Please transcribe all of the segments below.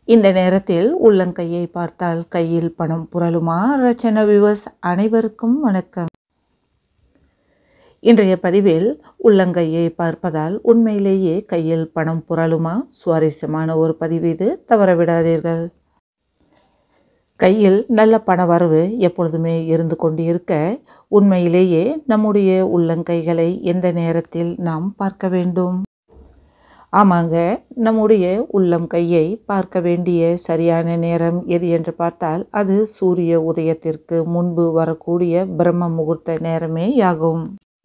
இந்த நேரத்தில் உள்ளங்கையை பார்த்தால் கையில் பணம் புரளுமா ரச்சன விவஸ் அனைவருக்கும் வணக்கம் இன்றைய பதிவில் உள்ளங்கையை பார்ப்பதால் உண்மையிலேயே கையில் பணம் புரளுமா சுவாரஸ்யமான ஒரு பதிவு இது தவறவிடாதீர்கள் கையில் நல்ல பண வரவு எப்பொழுதுமே இருந்து கொண்டு இருக்க உண்மையிலேயே நம்முடைய உள்ளங்கைகளை எந்த நேரத்தில் நாம் பார்க்க வேண்டும் ஆமாங்க நம்முடைய உள்ளம் கையை பார்க்க வேண்டிய சரியான நேரம் எது என்று பார்த்தால் அது சூரிய உதயத்திற்கு முன்பு வரக்கூடிய பிரம்ம முகூர்த்த நேரமே ஆகும்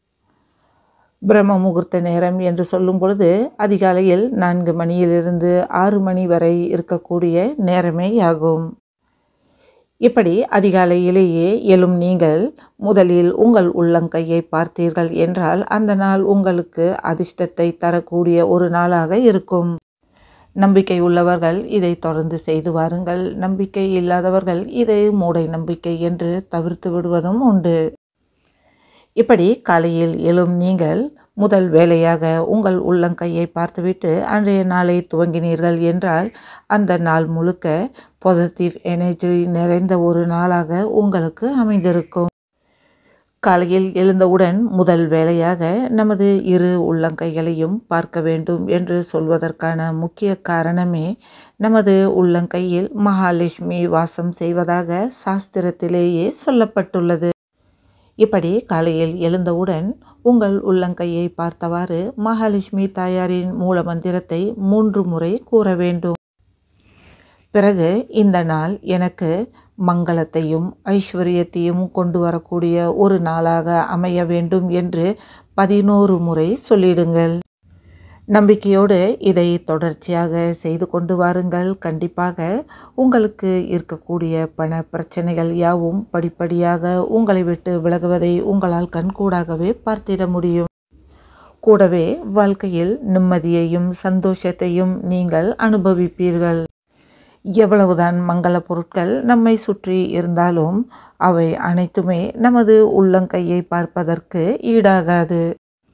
பிரம்ம முகூர்த்த நேரம் என்று சொல்லும் பொழுது அதிகாலையில் நான்கு மணியிலிருந்து ஆறு மணி வரை இருக்கக்கூடிய நேரமே ஆகும் இப்படி அதிகாலையிலேயே எழும் நீங்கள் முதலில் உங்கள் உள்ளங்கையை பார்த்தீர்கள் என்றால் அந்த நாள் உங்களுக்கு அதிர்ஷ்டத்தை தரக்கூடிய ஒரு நாளாக இருக்கும் நம்பிக்கை உள்ளவர்கள் இதை தொடர்ந்து செய்து வாருங்கள் நம்பிக்கை இல்லாதவர்கள் இதை மூடை நம்பிக்கை என்று தவிர்த்து விடுவதும் உண்டு இப்படி காலையில் எழும் நீங்கள் முதல் வேலையாக உங்கள் உள்ளங்கையை பார்த்துவிட்டு அன்றைய நாளை துவங்கினீர்கள் என்றால் அந்த நாள் முழுக்க பாசிட்டிவ் எனர்ஜி நிறைந்த ஒரு நாளாக உங்களுக்கு அமைந்திருக்கும் காலையில் எழுந்தவுடன் முதல் வேலையாக நமது இரு உள்ளங்கைகளையும் பார்க்க வேண்டும் என்று சொல்வதற்கான முக்கிய காரணமே நமது உள்ளங்கையில் மகாலட்சுமி வாசம் செய்வதாக சாஸ்திரத்திலேயே சொல்லப்பட்டுள்ளது இப்படி காலையில் எழுந்தவுடன் உங்கள் உள்ளங்கையை பார்த்தவாறு மகாலட்சுமி தாயாரின் மூல மந்திரத்தை மூன்று முறை கூற வேண்டும் பிறகு இந்த நாள் எனக்கு மங்களத்தையும் ஐஸ்வர்யத்தையும் கொண்டு வரக்கூடிய ஒரு நாளாக அமைய வேண்டும் என்று பதினோரு முறை சொல்லிடுங்கள் நம்பிக்கையோடு இதை தொடர்ச்சியாக செய்து கொண்டு வாருங்கள் கண்டிப்பாக உங்களுக்கு இருக்கக்கூடிய பண பிரச்சனைகள் யாவும் படிப்படியாக உங்களை விட்டு விலகுவதை உங்களால் கண்கூடாகவே பார்த்திட முடியும் கூடவே வாழ்க்கையில் நிம்மதியையும் சந்தோஷத்தையும் நீங்கள் அனுபவிப்பீர்கள் எவ்வளவுதான் மங்கள பொருட்கள் நம்மை சுற்றி இருந்தாலும் அவை அனைத்துமே நமது உள்ளங்கையை பார்ப்பதற்கு ஈடாகாது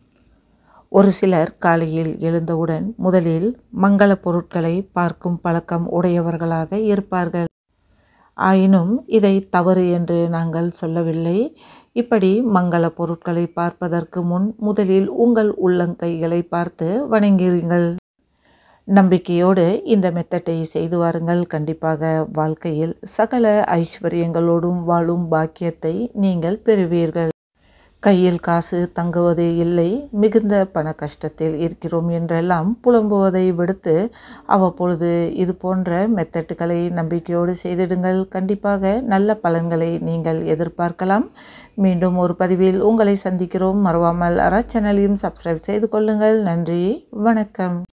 ஒரு சிலர் காலையில் எழுந்தவுடன் முதலில் மங்கள பொருட்களை பார்க்கும் பழக்கம் உடையவர்களாக இருப்பார்கள் ஆயினும் இதை தவறு என்று நாங்கள் சொல்லவில்லை இப்படி மங்கள பொருட்களை பார்ப்பதற்கு முன் முதலில் உங்கள் உள்ளங்கைகளை பார்த்து வணங்குகிறீர்கள் நம்பிக்கையோடு இந்த மெத்தட்டை செய்து வாருங்கள் கண்டிப்பாக வாழ்க்கையில் சகல ஐஸ்வர்யங்களோடும் வாழும் பாக்கியத்தை நீங்கள் பெறுவீர்கள் கையில் காசு தங்குவதே இல்லை மிகுந்த பண கஷ்டத்தில் இருக்கிறோம் என்றெல்லாம் புலம்புவதை விடுத்து அவ்வப்பொழுது இது போன்ற மெத்தட்டுகளை நம்பிக்கையோடு செய்திடுங்கள் கண்டிப்பாக நல்ல பலன்களை நீங்கள் எதிர்பார்க்கலாம் மீண்டும் ஒரு பதிவில் உங்களை சந்திக்கிறோம் மறவாமல் அற சேனலையும் சப்ஸ்கிரைப் செய்து கொள்ளுங்கள் நன்றி வணக்கம்